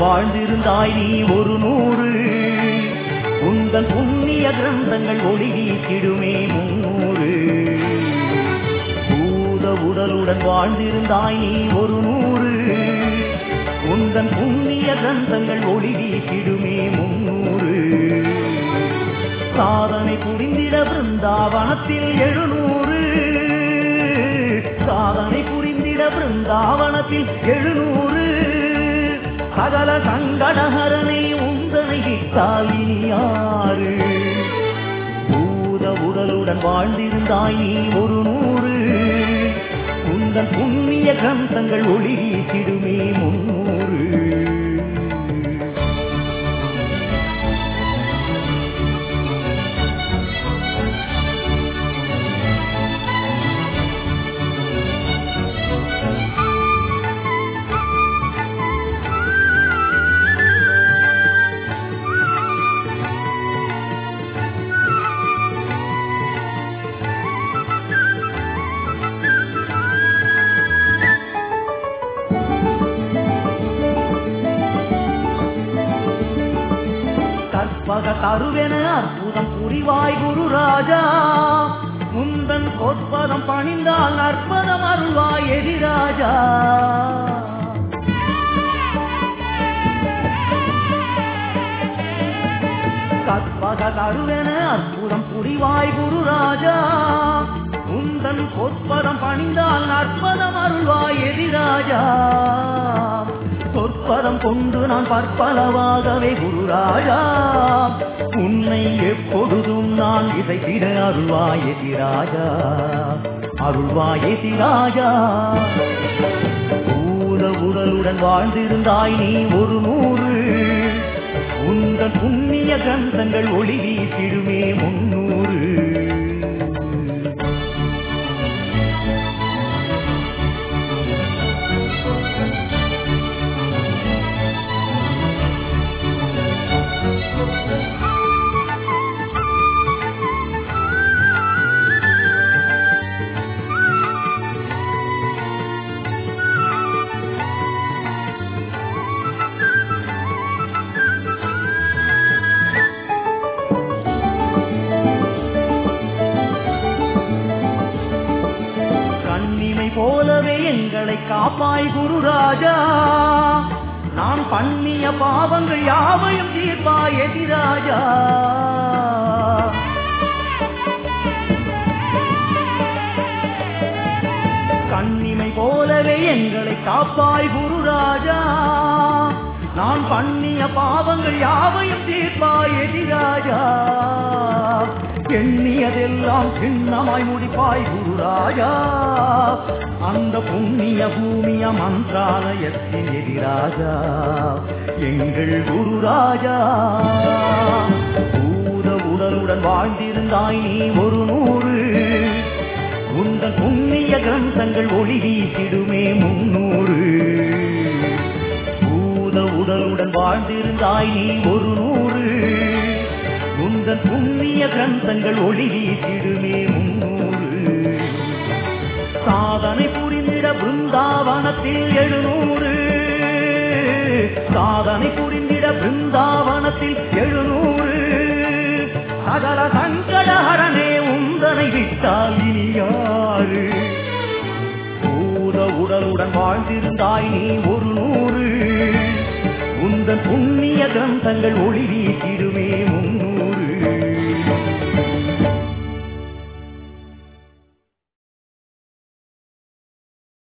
வாழ்ந்திருந்தாய் நீ ஒரு நூறு உந்தன் புண்ணிய கிரந்தங்கள் ஒளி வீசிடுமே முன்னூறு பூத உடலுடன் வாழ்ந்திருந்தாய் நீ ஒரு நூறு உந்தன் புண்ணிய கிரந்தங்கள் ஒளி வீசிடுமே முன்னூறு சாதனை புரிந்திட பிருந்தாவனத்தில் எழுநூறு சாதனை புரிந்திட பிருந்தாவனத்தில் எழுநூறு சகல சங்கடஹரணை உந்தனை விட்டால் இனி யாரு பூத உடலுடன் வாழ்ந்திருந்தாய் நீ ஒரு நூறு உந்தன் புண்ணிய கிரந்தங்கள் ஒளி வீசிடுமே முன்னூறு கற்பக கருவென அற்புதம் புரிவாய் குரு ராஜா முந்தன் பொற்பதம் பணிந்தால் அற்புதம் அருள்வாய் எதிராஜா கற்பக கருவென அற்புதம் புரிவாய் குரு ராஜா உந்தன் பொற்பதம் பணிந்தால் அற்புதம் அருள்வாய் எதிராஜா சொற்பதம் கொண்டு நான் பற்பலவாகவே குருராஜா உன்னை எப்பொழுதும் நான் இசைத்திட அருள்வாய் எதிராஜா அருள்வாய் எதிராஜா பூத உடலுடன் வாழ்ந்திருந்தாய் நீ ஒரு நூறு உந்தன் புண்ணிய கந்தங்கள் ஒளி வீசிடுமே முன்னூறு கண்ணிமை போலவே எங்களை காப்பாய் குரு ராஜா நான் பண்ணிய பாவங்கள் யாவையும் தீர்ப்பாய் எதிராஜா கண்ணிமை போலவே எங்களை காப்பாய் குரு ராஜா நான் பண்ணிய பாவங்கள் யாவையும் தீர்ப்பாய் எதிராஜா எண்ணியதெல்லாம் சின்னமாய் முடிப்பாய் குருராஜா அந்த புண்ணிய பூமிய மந்திராலயத்தின் எதிராஜா எங்கள் குருராஜா பூத உடலுடன் வாழ்ந்திருந்தாய் நீ ஒரு நூறு உந்தன் புண்ணிய கிரந்தங்கள் ஒளி வீசிடுமே முன்னூறு பூத உடலுடன் வாழ்ந்திருந்தாய் நீ ஒரு நூறு உந்தன் புண்ணிய கிரந்தங்கள் ஒளி வீசிடுமே முன்னூறு சாதனை புரிந்திட பிருந்தாவனத்தில் எழுநூறு சாதனை புரிந்திட பிருந்தாவனத்தில் எழுநூறு சகல சங்கடஹரணே உந்தனை விட்டால் இனி யாரு பூத உடலுடன் வாழ்ந்திருந்தாய் நீ ஒரு நூறு உந்தன் புண்ணிய கிரந்தங்கள் ஒளி வீசிடுமே முன்னூறு